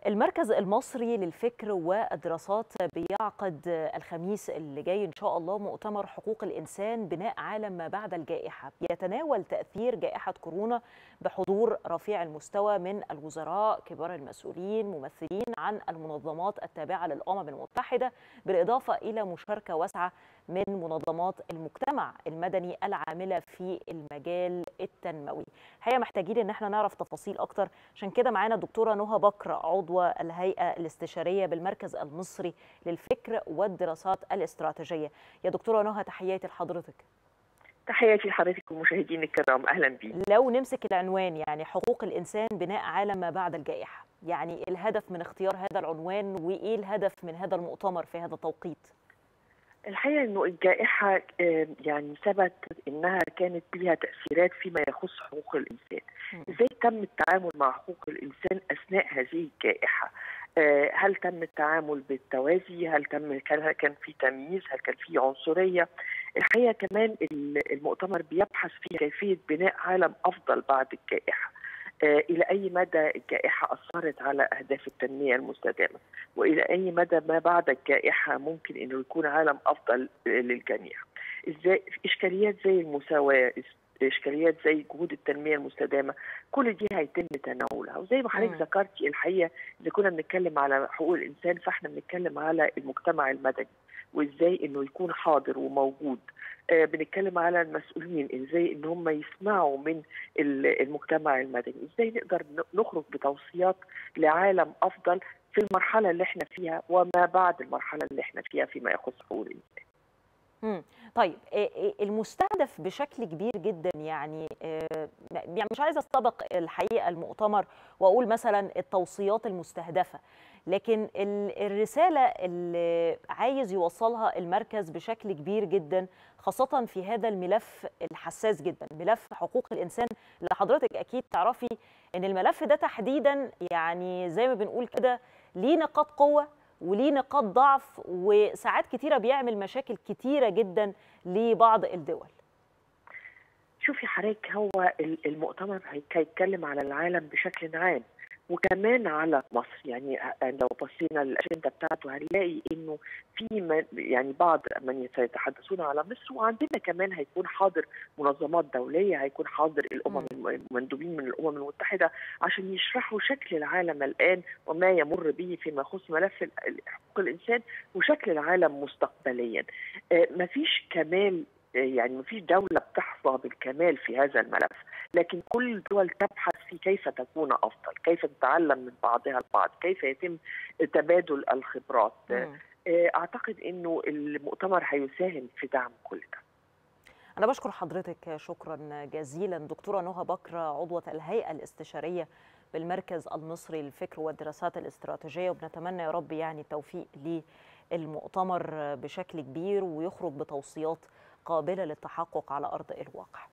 المركز المصري للفكر والدراسات بيعقد الخميس اللي جاي إن شاء الله مؤتمر حقوق الإنسان بناء عالم ما بعد الجائحة يتناول تأثير جائحة كورونا بحضور رفيع المستوى من الوزراء كبار المسؤولين ممثلين عن المنظمات التابعة للأمم المتحدة بالإضافة إلى مشاركة واسعة من منظمات المجتمع المدني العاملة في المجال التنموي الحقيقة محتاجين إن احنا نعرف تفاصيل أكتر عشان كده معانا الدكتورة نهى بكر عضو الهيئة الاستشارية بالمركز المصري للفكر والدراسات الاستراتيجية يا دكتورة نهى تحياتي لحضرتك تحياتي لحضرتك والمشاهدين الكرام اهلا بيك لو نمسك العنوان يعني حقوق الانسان بناء عالم ما بعد الجائحه يعني الهدف من اختيار هذا العنوان وايه الهدف من هذا المؤتمر في هذا التوقيت الحقيقه انه الجائحه يعني ثبت انها كانت لها تاثيرات فيما يخص حقوق الانسان ازاي تم التعامل مع حقوق الانسان اثناء هذه الجائحه هل تم التعامل بالتوازي هل تم كان في تمييز هل كان في عنصريه الحقيقه كمان المؤتمر بيبحث في كيفيه بناء عالم افضل بعد الجائحه الى اي مدى الجائحه اثرت على اهداف التنميه المستدامه والى اي مدى ما بعد الجائحه ممكن انه يكون عالم افضل للجميع ازاي اشكاليات زي المساواه اشكاليات زي جهود التنميه المستدامه كل دي هيتم تناولها وزي ما حضرتك ذكرتي الحقيقه اذا كنا بنتكلم على حقوق الانسان فاحنا بنتكلم على المجتمع المدني وازاي انه يكون حاضر وموجود آه بنتكلم على المسؤولين ازاي ان هم يسمعوا من المجتمع المدني ازاي نقدر نخرج بتوصيات لعالم افضل في المرحله اللي احنا فيها وما بعد المرحله اللي احنا فيها فيما يخص حقوق الانسان مم. طيب المستهدف بشكل كبير جدا يعني يعني مش عايزه استبق الحقيقه المؤتمر واقول مثلا التوصيات المستهدفه لكن الرساله اللي عايز يوصلها المركز بشكل كبير جدا خاصه في هذا الملف الحساس جدا ملف حقوق الانسان اللي حضرتك اكيد تعرفي ان الملف ده تحديدا يعني زي ما بنقول كده ليه نقاط قوه وليه نقاط ضعف وساعات كتيرة بيعمل مشاكل كتيرة جدا لبعض الدول شوفي حضرتك هو المؤتمر هيتكلم على العالم بشكل عام وكمان على مصر يعني لو بصينا للاجنده بتاعته هنلاقي انه في من يعني بعض من سيتحدثون على مصر وعندنا كمان هيكون حاضر منظمات دوليه هيكون حاضر الامم المندوبين من الامم المتحده عشان يشرحوا شكل العالم الان وما يمر به فيما يخص ملف حقوق الانسان وشكل العالم مستقبليا مفيش كمال يعني ما فيش دولة بتحظى بالكمال في هذا الملف لكن كل الدول تبحث في كيف تكون أفضل كيف تتعلم من بعضها البعض كيف يتم تبادل الخبرات م. أعتقد أنه المؤتمر هيساهم في دعم كل ده أنا بشكر حضرتك شكرا جزيلا دكتورة نهى بكر عضوة الهيئة الاستشارية بالمركز المصري للفكر والدراسات الاستراتيجية وبنتمنى يا رب يعني التوفيق للمؤتمر بشكل كبير ويخرج بتوصيات قابله للتحقق على ارض الواقع